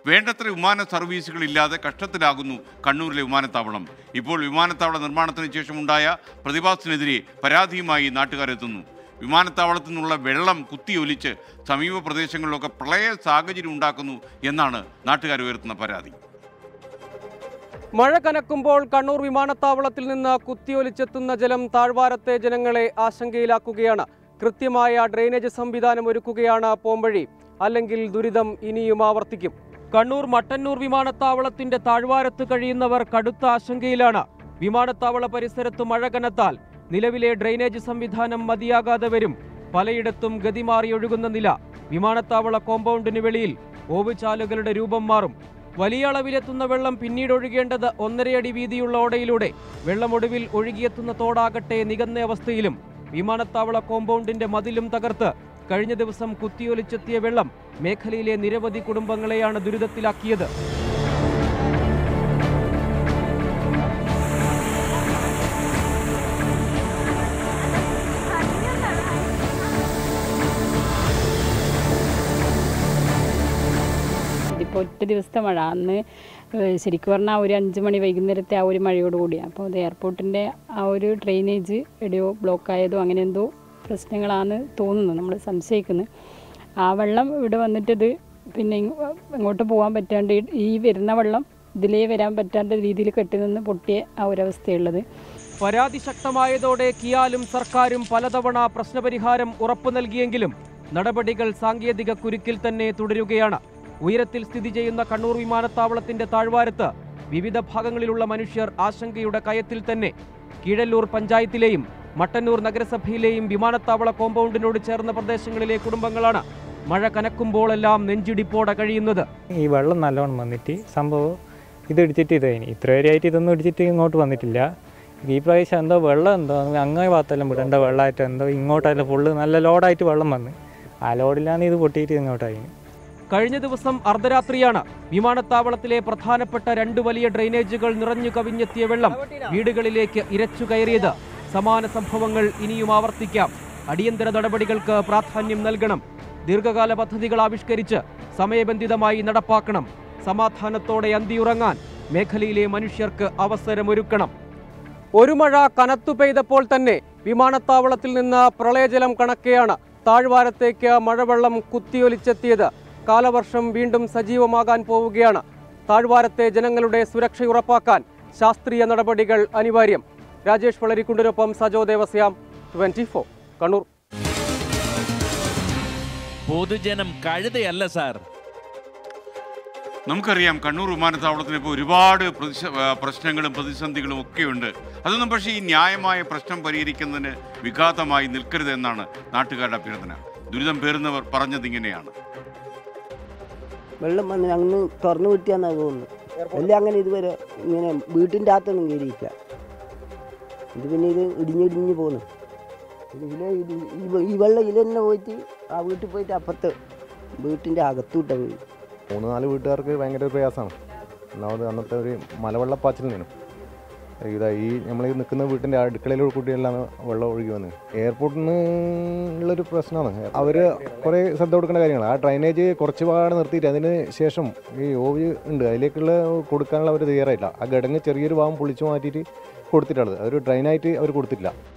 വേണ്ടത്ര വിമാന സർവീസുകളില്ലാതെ കഷ്ടത്തിലാകുന്നു കണ്ണൂരിലെ വിമാനത്താവളം ഇപ്പോൾ വിമാനത്താവള നിർമ്മാണത്തിന് ശേഷമുണ്ടായ പ്രതിഭാസത്തിനെതിരെ പരാതിയുമായി നാട്ടുകാരെത്തുന്നു വിമാനത്താവളത്തിൽ നിന്നുള്ള വെള്ളം കുത്തിയൊലിച്ച് സമീപ പ്രദേശങ്ങളിലൊക്കെ പ്രളയ സാഹചര്യം ഉണ്ടാക്കുന്നു എന്നാണ് നാട്ടുകാർ ഉയർത്തുന്ന പരാതി മഴ കനക്കുമ്പോൾ കണ്ണൂർ വിമാനത്താവളത്തിൽ നിന്ന് കുത്തിയൊലിച്ചെത്തുന്ന ജലം താഴ്വാരത്തെ ജനങ്ങളെ ആശങ്കയിലാക്കുകയാണ് കൃത്യമായ ഡ്രെയിനേജ് സംവിധാനം ഒരുക്കുകയാണ് പോംവഴി അല്ലെങ്കിൽ ദുരിതം ഇനിയും ആവർത്തിക്കും കണ്ണൂർ മട്ടന്നൂർ വിമാനത്താവളത്തിന്റെ താഴ്വാരത്ത് കഴിയുന്നവർ കടുത്ത ആശങ്കയിലാണ് വിമാനത്താവള പരിസരത്ത് മഴ കനത്താൽ നിലവിലെ ഡ്രെയിനേജ് സംവിധാനം മതിയാകാതെ വരും പലയിടത്തും ഗതിമാറി ഒഴുകുന്ന നില വിമാനത്താവള കോമ്പൗണ്ടിന് വെളിയിൽ ഓവുചാലുകളുടെ രൂപം മാറും വലിയ അളവിലെത്തുന്ന വെള്ളം പിന്നീട് ഒഴുകേണ്ടത് ഒന്നരയടി വീതിയുള്ള ഓടയിലൂടെ വെള്ളമൊടുവിൽ ഒഴുകിയെത്തുന്ന തോടാകട്ടെ നികന്ന അവസ്ഥയിലും വിമാനത്താവള കോമ്പൗണ്ടിന്റെ മതിലും തകർത്ത് കഴിഞ്ഞ ദിവസം കുത്തിയൊലിച്ചെത്തിയ വെള്ളം മേഖലയിലെ നിരവധി കുടുംബങ്ങളെയാണ് ദുരിതത്തിലാക്കിയത് ഇതിപ്പോൾ ഒറ്റ ദിവസത്തെ മഴ അന്ന് ഏഹ് ശരിക്കും പറഞ്ഞാൽ ഒരു അഞ്ച് മണി വൈകുന്നേരത്തെ ആ ഒരു മഴയോട് കൂടിയാണ് അപ്പോൾ അത് എയർപോർട്ടിൻ്റെ ആ ഒരു ഡ്രെയിനേജ് എവിടെയോ ബ്ലോക്ക് ആയതോ അങ്ങനെ എന്തോ പ്രശ്നങ്ങളാണ് തോന്നുന്നത് നമ്മൾ സംശയിക്കുന്നത് ആ വെള്ളം ഇവിടെ വന്നിട്ടത് പിന്നെ ഇങ്ങ് ഇങ്ങോട്ട് പോകാൻ പറ്റാണ്ട് ഈ- ഈ വരുന്ന വെള്ളം ഇതിലേ വരാൻ പറ്റാത്ത രീതിയിൽ കെട്ടി നിന്ന് പൊട്ടിയ ആ ഒരവസ്ഥയുള്ളത് പരാതി ശക്തമായതോടെ കിയാലും സർക്കാരും പലതവണ പ്രശ്നപരിഹാരം ഉറപ്പു നൽകിയെങ്കിലും നടപടികൾ സാങ്കേതിക കുരുക്കിൽ തന്നെ തുടരുകയാണ് ഉയരത്തിൽ സ്ഥിതി ചെയ്യുന്ന കണ്ണൂർ വിമാനത്താവളത്തിന്റെ താഴ്വാരത്ത് വിവിധ ഭാഗങ്ങളിലുള്ള മനുഷ്യർ ആശങ്കയുടെ കയത്തിൽ തന്നെ കീഴല്ലൂർ പഞ്ചായത്തിലെയും മട്ടന്നൂർ നഗരസഭയിലെയും വിമാനത്താവള കോമ്പൗണ്ടിനോട് ചേർന്ന പ്രദേശങ്ങളിലെ കുടുംബങ്ങളാണ് മഴ കനക്കുമ്പോഴെല്ലാം നെഞ്ചിടിപ്പോടെ കഴിയുന്നത് ഈ വെള്ളം നല്ലോണം വന്നിട്ട് സംഭവം ഇത് ഇടിച്ചിട്ട് ഇതായിന് ഇത്ര വരെയായിട്ട് ഇതൊന്നും ഇടിച്ചിട്ട് ഇങ്ങോട്ട് വന്നിട്ടില്ല ഈ പ്രാവശ്യം എന്തോ വെള്ളം എന്തോ അങ്ങേ ഭാഗത്തെല്ലാം വിടേണ്ട വെള്ളമായിട്ട് എന്തോ ഇങ്ങോട്ടെല്ലാം ഫുള്ള് നല്ല ലോഡായിട്ട് വെള്ളം വന്ന് ആ ലോഡിലാണ് ഇത് പൊട്ടിയിട്ട് ഇങ്ങോട്ടായി കഴിഞ്ഞ ദിവസം അർദ്ധരാത്രിയാണ് വിമാനത്താവളത്തിലെ പ്രധാനപ്പെട്ട രണ്ട് വലിയ ഡ്രെയിനേജുകൾ നിറഞ്ഞു കവിഞ്ഞെത്തിയ വെള്ളം വീടുകളിലേക്ക് ഇരച്ചു കയറിയത് സമാന സംഭവങ്ങൾ ഇനിയും ആവർത്തിക്കാം അടിയന്തര നടപടികൾക്ക് പ്രാധാന്യം നൽകണം ദീർഘകാല പദ്ധതികൾ ആവിഷ്കരിച്ച് സമയബന്ധിതമായി നടപ്പാക്കണം സമാധാനത്തോടെ അന്തിയുറങ്ങാൻ മേഖലയിലെ മനുഷ്യർക്ക് അവസരമൊരുക്കണം ഒരു മഴ കനത്തു പെയ്തപ്പോൾ തന്നെ വിമാനത്താവളത്തിൽ നിന്ന് പ്രളയജലം കണക്കെയാണ് താഴ്വാരത്തേക്ക് മഴവെള്ളം കുത്തിയൊലിച്ചെത്തിയത് കാലവർഷം വീണ്ടും സജീവമാകാൻ പോവുകയാണ് താഴ്വാരത്തെ ജനങ്ങളുടെ സുരക്ഷ ഉറപ്പാക്കാൻ ശാസ്ത്രീയ നടപടികൾ അനിവാര്യം രാജേഷ് വളരിക്കുണ്ടിനൊപ്പം സജോ ദേവസ്യാം ട്വന്റി കണ്ണൂർ പൊതുജനം കഴുതയല്ല സാർ നമുക്കറിയാം കണ്ണൂർ വിമാനത്താവളത്തിന് ഇപ്പോൾ ഒരുപാട് പ്രതിശ- ആ, പ്രശ്നങ്ങളും പ്രതിസന്ധികളും ഒക്കെയുണ്ട് അതൊന്നും പക്ഷേ ഈ ന്യായമായ പ്രശ്നം പരിഹരിക്കുന്നതിന് വിഘാതമായി നിൽക്കരുത് എന്നാണ് നാട്ടുകാരുടെ അഭ്യർത്ഥന ദുരിതം പേറുന്നവർ പറഞ്ഞത് ഇങ്ങനെയാണ് വെള്ളം വന്ന് അങ്ങ് തുറന്നു വിട്ടിയാന്നാ തോന്നുന്നു അല്ല അങ്ങനെ ഇതുവരെ ഇങ്ങനെ വീട്ടിൻ്റെ അകത്തൊന്നും കയറിയില്ല ഇത് പിന്നെ ഇത് ഇടിഞ്ഞിടിഞ്ഞ് പോന്നു ഇതിലെ ഇത് ഈ വെ- ഈ വെള്ളം ഇതിൽ തന്നെ പോയിട്ട് ആ വീട്ടിൽ പോയിട്ട് അപ്പുറത്ത് വീട്ടിൻ്റെ അകത്തൂട്ട വീട് മൂന്ന് നാല് വീട്ടുകാർക്ക് ഭയങ്കര ഒരു പ്രയാസമാണ് ഒന്നാമത് അന്നത്തെ ഒരു മലവെള്ളപ്പാച്ചിലിനും ഇതാ ഈ നമ്മൾ ഈ നിൽക്കുന്ന വീട്ടിൻ്റെ അടുക്കളയിലൂടെ കൂട്ടിയെല്ലാം വെള്ളം ഒഴുകി വന്ന് എയർപോർട്ടിൽ നിന്ന് ഉള്ളൊരു പ്രശ്നമാണ് അവർ കുറേ ശ്രദ്ധ കൊടുക്കേണ്ട കാര്യങ്ങളാണ് ആ ഡ്രൈനേജ് കുറച്ച് പാട് നിർത്തിയിട്ട് അതിന് ശേഷം ഈ ഓവ് ഉണ്ട് അതിലേക്കുള്ള കൊടുക്കാനുള്ള അവർ തയ്യാറായില്ല ആ ഘടന ചെറിയൊരു ഭാഗം പൊളിച്ചു മാറ്റിയിട്ട് കൊടുത്തിട്ടുള്ളത് അതൊരു ഡ്രൈനായിട്ട് അവർ കൊടുത്തിട്ടില്ല